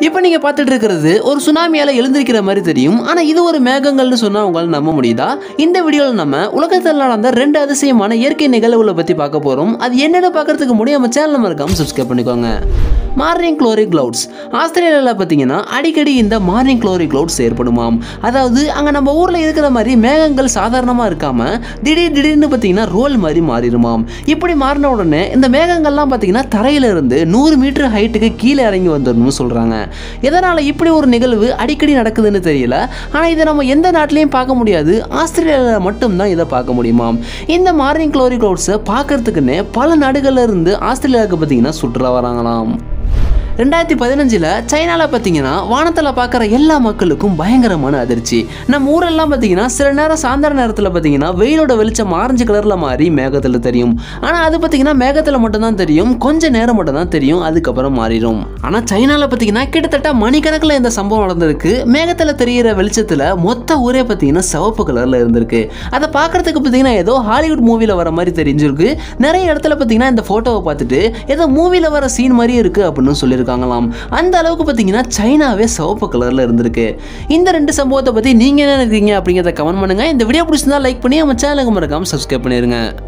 இப்போ நீங்க பார்த்துட்டு இருக்கிறது ஒரு சுனாமியால எழுந்திருக்கிற மாதிரி தெரியும் ஆனா இது ஒரு மேகங்கள்னு சொன்னா உங்களால நம்ப முடியுதா இந்த வீடியோவில் நம்ம உலகத்தில் நடந்த ரெண்டு அதிசயமான இயற்கை நிகழ்வுகளை பத்தி பார்க்க போறோம் அது என்னென்னு பார்க்கறதுக்கு முடியாம சேனல் மறக்காம சப்ஸ்கிரைப் பண்ணிக்கோங்க மார்னிங் க்ளோரி கிளவுட்ஸ் ஆஸ்திரேலியாவில் பார்த்தீங்கன்னா அடிக்கடி இந்த மார்னிங் க்ளோரி கிளவுட்ஸ் ஏற்படுமாம் அதாவது அங்கே நம்ம ஊரில் இருக்கிற மாதிரி மேகங்கள் சாதாரணமாக இருக்காம திடீர் திடீர்னு பார்த்தீங்கன்னா ரோல் மாதிரி மாறிடுமாம் இப்படி மாறின உடனே இந்த மேகங்கள்லாம் பார்த்தீங்கன்னா தரையில இருந்து நூறு மீட்டர் ஹைட்டுக்கு கீழே இறங்கி வந்துடணும்னு சொல்கிறாங்க எதனால் இப்படி ஒரு நிகழ்வு அடிக்கடி நடக்குதுன்னு தெரியல ஆனால் இதை நம்ம எந்த நாட்டிலையும் பார்க்க முடியாது ஆஸ்திரேலியாவில் மட்டும்தான் இதை பார்க்க முடியுமாம் இந்த மார்னிங் க்ளோரி கிளவுட்ஸை பார்க்கறதுக்குன்னே பல நாடுகள்ல இருந்து ஆஸ்திரேலியாவுக்கு பார்த்தீங்கன்னா சுற்றுலா வராங்களாம் ரெண்டாயிரத்தி பதினஞ்சில் சைனாவில் பார்த்தீங்கன்னா வானத்தில் பார்க்குற எல்லா மக்களுக்கும் பயங்கரமான அதிர்ச்சி நம்ம ஊரெல்லாம் பார்த்தீங்கன்னா சில நேரம் சாயந்தர நேரத்தில் பார்த்தீங்கன்னா வெயிலோட வெளிச்சம் ஆரஞ்சு கலரில் மாறி மேகத்தில் தெரியும் ஆனால் அது பார்த்தீங்கன்னா மேகத்தில் மட்டும்தான் தெரியும் கொஞ்ச நேரம் மட்டும் தான் தெரியும் அதுக்கப்புறம் மாறிடும் ஆனால் சைனாவில் பார்த்தீங்கன்னா கிட்டத்தட்ட மணிக்கணக்கில் இந்த சம்பவம் நடந்திருக்கு மேகத்தில் தெரிகிற வெளிச்சத்தில் மொத்த ஊரே பார்த்தீங்கன்னா சிவப்பு கலரில் இருந்திருக்கு அதை பார்க்கறதுக்கு பார்த்தீங்கன்னா ஏதோ ஹாலிவுட் மூவியில் வர மாதிரி தெரிஞ்சிருக்கு நிறைய இடத்துல பார்த்தீங்கன்னா இந்த ஃபோட்டோவை பார்த்துட்டு ஏதோ மூவியில் வர சீன் மாதிரியே இருக்குது அப்படின்னு சொல்லியிருக்காங்களாம் அந்த அளவுக்கு பார்த்தீங்கன்னா சைனாவே சிவப்பு கலரில் இருந்திருக்கு இந்த ரெண்டு சம்பவத்தை பற்றி நீங்கள் என்ன நினைக்கிறீங்க அப்படிங்கிறத கமெண்ட் பண்ணுங்கள் இந்த வீடியோ பிடிச்சிருந்தா லைக் பண்ணி நம்ம சேனலுக்கு மறக்காமல் சப்ஸ்கிரைப் பண்ணிடுங்க